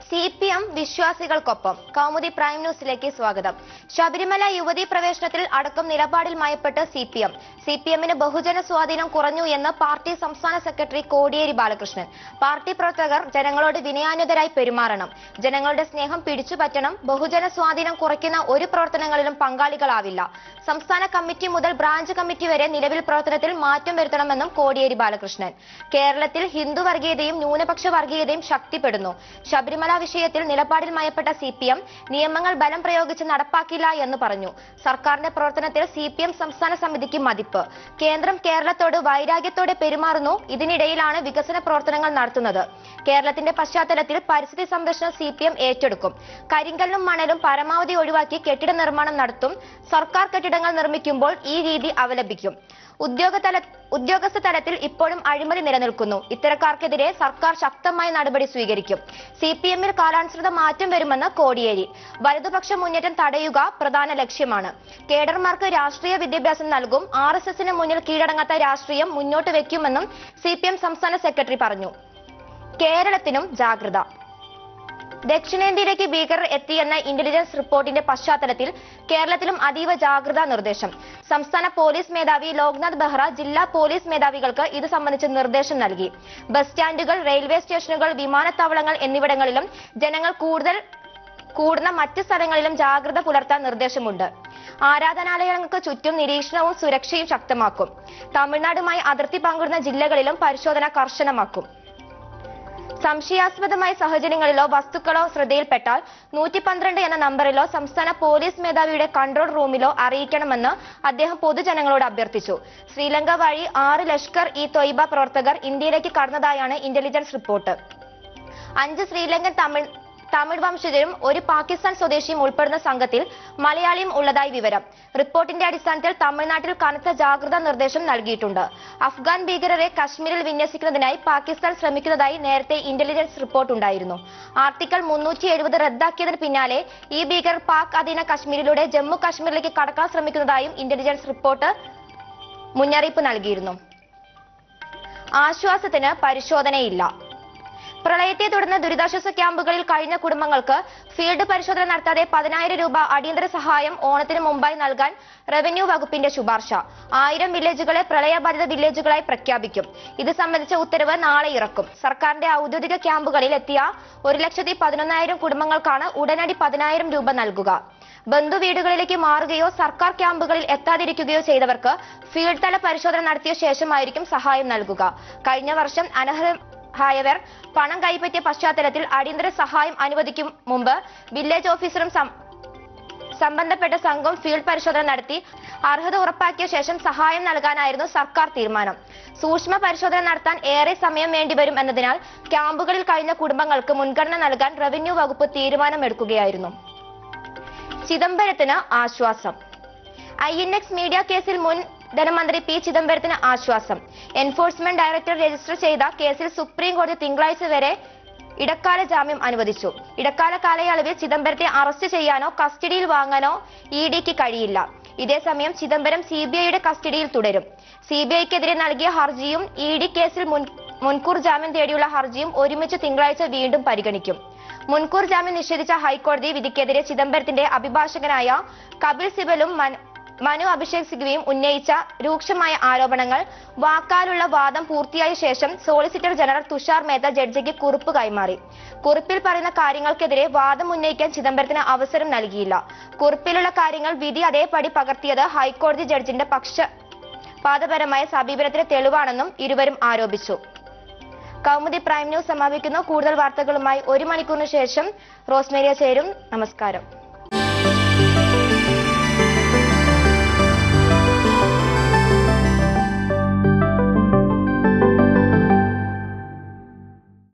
C P M വിശ്വാസികൾക്കൊപ്പം Kaumudi prime ന്യൂസിലേക്ക് സ്വാഗതം ശബരിമല യുവതീ പ്രവേശനത്തിൽ അടക്കം നിലപാടിൽ മയപ്പെട്ട് C P M C P എമ്മിന് ബഹുജന സ്വാധീനം കുറഞ്ഞു എന്ന് പാർട്ടി സംസ്ഥാന സെക്രട്ടറി കോടിയേരി ബാലകൃഷ്ണൻ പാർട്ടി പ്രവർത്തകർ ജനങ്ങളോട് വിനയാന്യതരായി പെരുമാറണം ജനങ്ങളുടെ സ്നേഹം പിടിച്ചുപറ്റണം ബഹുജന സ്വാധീനം കുറയ്ക്കുന്ന ഒരു പ്രവർത്തനങ്ങളിലും പങ്കാളികളാവില്ല സംസ്ഥാന കമ്മിറ്റി മുതൽ ബ്രാഞ്ച് കമ്മിറ്റി വരെ നിലവിൽ പ്രവർത്തനത്തിൽ മാറ്റം വരുത്തണമെന്നും കോടിയേരി ബാലകൃഷ്ണൻ കേരളത്തിൽ ഹിന്ദു വർഗീയതയും ന്യൂനപക്ഷ വർഗീയതയും ശക്തിപ്പെടുന്നു ശബരിമല വിഷയത്തിൽ നിലപാടിൽ മയപ്പെട്ട സി പി എം നിയമങ്ങൾ ബലം പ്രയോഗിച്ച് നടപ്പാക്കില്ല എന്ന് പറഞ്ഞു സർക്കാരിന്റെ പ്രവർത്തനത്തിൽ സി പി എം സംസ്ഥാന സമിതിക്ക് മതിപ്പ് കേന്ദ്രം കേരളത്തോട് വൈരാഗ്യത്തോടെ പെരുമാറുന്നു ഇതിനിടയിലാണ് വികസന പ്രവർത്തനങ്ങൾ നടത്തുന്നത് കേരളത്തിന്റെ പശ്ചാത്തലത്തിൽ പരിസ്ഥിതി സംരക്ഷണം സി പി എം ഏറ്റെടുക്കും കരിങ്കല്ലും മണലും പരമാവധി ഒഴിവാക്കി കെട്ടിട നിർമ്മാണം നടത്തും സർക്കാർ കെട്ടിടങ്ങൾ നിർമ്മിക്കുമ്പോൾ ഈ രീതി അവലംബിക്കും ഉദ്യോഗതല ഉദ്യോഗസ്ഥ തലത്തിൽ ഇപ്പോഴും അഴിമതി നിലനിൽക്കുന്നു ഇത്തരക്കാർക്കെതിരെ സർക്കാർ ശക്തമായ നടപടി സ്വീകരിക്കും സി പി എമ്മിൽ കാലാനുസൃത മാറ്റം വരുമെന്ന് കോടിയേരി വലതുപക്ഷ മുന്നേറ്റം തടയുക പ്രധാന ലക്ഷ്യമാണ് കേഡർമാർക്ക് രാഷ്ട്രീയ വിദ്യാഭ്യാസം നൽകും ആർ എസ് എസിന് മുന്നിൽ കീഴടങ്ങാത്ത രാഷ്ട്രീയം മുന്നോട്ട് വെക്കുമെന്നും സി പി എം സംസ്ഥാന സെക്രട്ടറി പറഞ്ഞു കേരളത്തിനും ജാഗ്രത ദക്ഷിണേന്ത്യയിലേക്ക് ഭീകരർ എത്തിയെന്ന ഇന്റലിജൻസ് റിപ്പോർട്ടിന്റെ പശ്ചാത്തലത്തിൽ കേരളത്തിലും അതീവ ജാഗ്രതാ നിർദ്ദേശം സംസ്ഥാന പോലീസ് മേധാവി ലോക്നാഥ് ബെഹ്റ ജില്ലാ പോലീസ് മേധാവികൾക്ക് ഇത് സംബന്ധിച്ച് നിർദ്ദേശം നൽകി ബസ് സ്റ്റാൻഡുകൾ റെയിൽവേ സ്റ്റേഷനുകൾ വിമാനത്താവളങ്ങൾ എന്നിവിടങ്ങളിലും ജനങ്ങൾ കൂടുതൽ കൂടുന്ന മറ്റ് സ്ഥലങ്ങളിലും ജാഗ്രത പുലർത്താൻ നിർദ്ദേശമുണ്ട് ആരാധനാലയങ്ങൾക്ക് ചുറ്റും നിരീക്ഷണവും സുരക്ഷയും ശക്തമാക്കും തമിഴ്നാടുമായി അതിർത്തി പങ്കിടുന്ന ജില്ലകളിലും പരിശോധന കർശനമാക്കും സംശയാസ്പദമായ സാഹചര്യങ്ങളിലോ വസ്തുക്കളോ ശ്രദ്ധയിൽപ്പെട്ടാൽ നൂറ്റി പന്ത്രണ്ട് എന്ന നമ്പറിലോ സംസ്ഥാന പോലീസ് മേധാവിയുടെ കൺട്രോൾ റൂമിലോ അറിയിക്കണമെന്ന് അദ്ദേഹം പൊതുജനങ്ങളോട് അഭ്യർത്ഥിച്ചു ശ്രീലങ്ക വഴി ആറ് ലഷ്കർ ഇ തൊയ്ബ പ്രവർത്തകർ ഇന്ത്യയിലേക്ക് കടന്നതായാണ് ഇന്റലിജൻസ് റിപ്പോർട്ട് അഞ്ച് ശ്രീലങ്കൻ തമിഴ് തമിഴ് വംശജരും ഒരു പാകിസ്ഥാൻ സ്വദേശിയും ഉൾപ്പെടുന്ന സംഘത്തിൽ മലയാളിയും ഉള്ളതായി വിവരം റിപ്പോർട്ടിന്റെ അടിസ്ഥാനത്തിൽ തമിഴ്നാട്ടിൽ കനത്ത ജാഗ്രതാ നിർദ്ദേശം നൽകിയിട്ടുണ്ട് അഫ്ഗാൻ ഭീകരരെ കശ്മീരിൽ വിന്യസിക്കുന്നതിനായി പാകിസ്ഥാൻ ശ്രമിക്കുന്നതായി നേരത്തെ ഇന്റലിജൻസ് റിപ്പോർട്ട് ഉണ്ടായിരുന്നു ആർട്ടിക്കിൾ മുന്നൂറ്റി എഴുപത് റദ്ദാക്കിയതിന് പിന്നാലെ ഈ ഭീകരർ പാക് അധീന കശ്മീരിലൂടെ ജമ്മു കശ്മീരിലേക്ക് കടക്കാൻ ശ്രമിക്കുന്നതായും ഇന്റലിജൻസ് റിപ്പോർട്ട് മുന്നറിയിപ്പ് നൽകിയിരുന്നു ആശ്വാസത്തിന് പരിശോധനയില്ല പ്രളയത്തെ തുടർന്ന് ദുരിതാശ്വാസ ക്യാമ്പുകളിൽ കഴിഞ്ഞ കുടുംബങ്ങൾക്ക് ഫീൽഡ് പരിശോധന നടത്താതെ പതിനായിരം രൂപ അടിയന്തര സഹായം ഓണത്തിന് മുമ്പായി നൽകാൻ റവന്യൂ വകുപ്പിന്റെ ശുപാർശ ആയിരം വില്ലേജുകളെ പ്രളയബാധിത വില്ലേജുകളായി പ്രഖ്യാപിക്കും ഇത് സംബന്ധിച്ച ഉത്തരവ് നാളെ ഇറക്കും സർക്കാരിന്റെ ഔദ്യോഗിക ക്യാമ്പുകളിൽ എത്തിയ ഒരു ലക്ഷത്തി പതിനൊന്നായിരം കുടുംബങ്ങൾക്കാണ് ഉടനടി പതിനായിരം രൂപ നൽകുക ബന്ധുവീടുകളിലേക്ക് മാറുകയോ സർക്കാർ ക്യാമ്പുകളിൽ എത്താതിരിക്കുകയോ ചെയ്തവർക്ക് ഫീൽഡ് തല പരിശോധന നടത്തിയ ശേഷമായിരിക്കും സഹായം നൽകുക കഴിഞ്ഞ വർഷം അനർഹരായവർ പണം കൈപ്പറ്റിയ പശ്ചാത്തലത്തിൽ അടിയന്തര സഹായം അനുവദിക്കും മുമ്പ് വില്ലേജ് ഓഫീസറും സം- സംബന്ധപ്പെട്ട സംഘം ഫീൽഡ് പരിശോധന നടത്തി അർഹത ഉറപ്പാക്കിയ ശേഷം സഹായം നൽകാനായിരുന്നു സർക്കാർ തീരുമാനം സൂക്ഷ്മ പരിശോധന നടത്താൻ ഏറെ സമയം വേണ്ടിവരും എന്നതിനാൽ ക്യാമ്പുകളിൽ കഴിഞ്ഞ കുടുംബങ്ങൾക്ക് മുൻഗണന നൽകാൻ റവന്യൂ വകുപ്പ് തീരുമാനമെടുക്കുകയായിരുന്നു ചിദംബരത്തിന് ആശ്വാസം ഐ എൻ എക്സ് മീഡിയ കേസിൽ മുൻ ധനമന്ത്രി പി ചിദംബരത്തിന് ആശ്വാസം എൻഫോഴ്സ്മെന്റ് ഡയറക്ടർ രജിസ്റ്റർ ചെയ്ത കേസിൽ സുപ്രീം കോടതി തിങ്കളാഴ്ച വരെ ഇടക്കാല ജാമ്യം അനുവദിച്ചു ഇടക്കാല കാലയളവിൽ ചിദംബരത്തെ അറസ്റ്റ് ചെയ്യാനോ കസ്റ്റഡിയിൽ വാങ്ങാനോ ഇ ഡിക്ക് കഴിയില്ല ഇതേസമയം ചിദംബരം സി ബി ഐയുടെ കസ്റ്റഡിയിൽ തുടരും സി ബി ഐക്കെതിരെ നൽകിയ ഹർജിയും ഇ ഡി കേസിൽ മുൻ മുൻകൂർ ജാമ്യം തേടിയുള്ള ഹർജിയും ഒരുമിച്ച് തിങ്കളാഴ്ച വീണ്ടും പരിഗണിക്കും മുൻകൂർ ജാമ്യം നിഷേധിച്ച ഹൈക്കോടതി വിധിക്കെതിരെ ചിദംബരത്തിന്റെ അഭിഭാഷകനായ കപിൽ സിബലും മൻ- മനു അഭിഷേക് സിഗ്വിയും ഉന്നയിച്ച രൂക്ഷമായ ആരോപണങ്ങൾ വാക്കാലുള്ള വാദം പൂർത്തിയായ ശേഷം സോളിസിറ്റർ ജനറൽ തുഷാർ മേത്ത ജഡ്ജിക്ക് കുറിപ്പ് കൈമാറി കുറിപ്പിൽ പറയുന്ന കാര്യങ്ങൾക്കെതിരെ വാദം ഉന്നയിക്കാൻ ചിദംബരത്തിന് അവസരം നൽകിയില്ല കുറിപ്പിലുള്ള കാര്യങ്ങൾ വിധി അതേപടി പകർത്തിയത് ഹൈക്കോടതി ജഡ്ജിന്റെ പക്ഷപാതപരമായ സമീപനത്തിന് തെളിവാണെന്നും ഇരുവരും ആരോപിച്ചു കൗമുദി പ്രൈം ന്യൂസ് സമാപിക്കുന്നു കൂടുതൽ വാർത്തകളുമായി ഒരു മണിക്കൂറിന് ശേഷം റോസ്മേരിയ ചേരും നമസ്കാരം